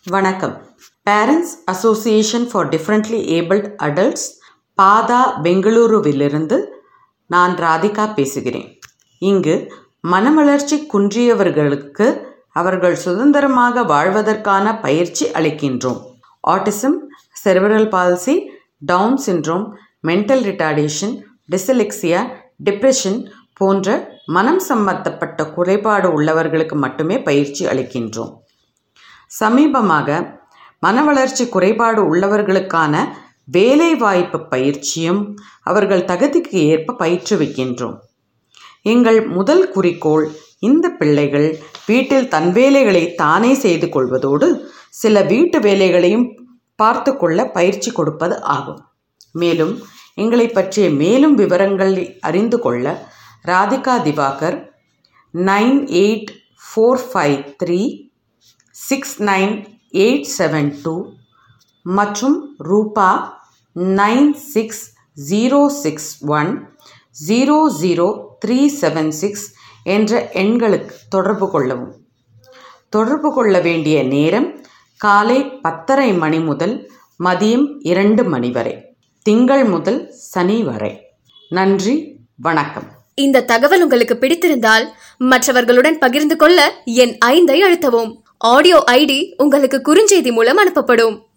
வணக்கம் parents association for differently abled adults பாதா பெங்களூருவிலிருந்து நான் ராதிகா பேசுகிறேன் இங்கு மனவளர்ச்சி குன்றியவர்களுக்கு அவர்கள் சுதந்திரமாக வாழ்வதற்கான பயிற்சி அளிக்கின்றோம் autism cerebral palsy Down syndrome mental retardation dyslexia depression போன்ற மனம் சம்பந்தப்பட்ட குறைபாடு உள்ளவர்களுக்கு மட்டுமே பயிற்சி அளிக்கின்றோம் சமீபமாக மனவளர்ச்சி குறைபாடு உள்ளவர்களுக்கான வேலைவாய்ப்பு பயிற்சியும் அவர்கள் தகுதிக்கு ஏற்ப பயிற்றுவிக்கின்றோம் எங்கள் முதல் குறிக்கோள் இந்த பிள்ளைகள் வீட்டில் தன் வேலைகளை தானே செய்து கொள்வதோடு சில வீட்டு வேலைகளையும் பார்த்து கொள்ள பயிற்சி கொடுப்பது ஆகும் மேலும் எங்களை பற்றிய மேலும் விவரங்களை அறிந்து கொள்ள Radhika Diwakar nine eight four five three six nine eight seven two மற்றும் Rupa nine six zero six one zero zero three seven six என்ற எண்களுக்கு தொடர்பு கொள்ளவும் தொடர்பு கொள்ள வேண்டிய நேரம் காலை பத்தரை மணி முதல் மதியம் இரண்டு மணி வரை திங்கள் முதல் சனி வரை நன்றி வணக்கம் இந்த தகவல் உங்களுக்கு பிடித்திருந்தால் மற்றவர்களுடன் பகிர்ந்து கொள்ள என் ஐந்தை அழுத்தவும் ஆடியோ ஐடி உங்களுக்கு குறுஞ்செய்தி மூலம் அனுப்பப்படும்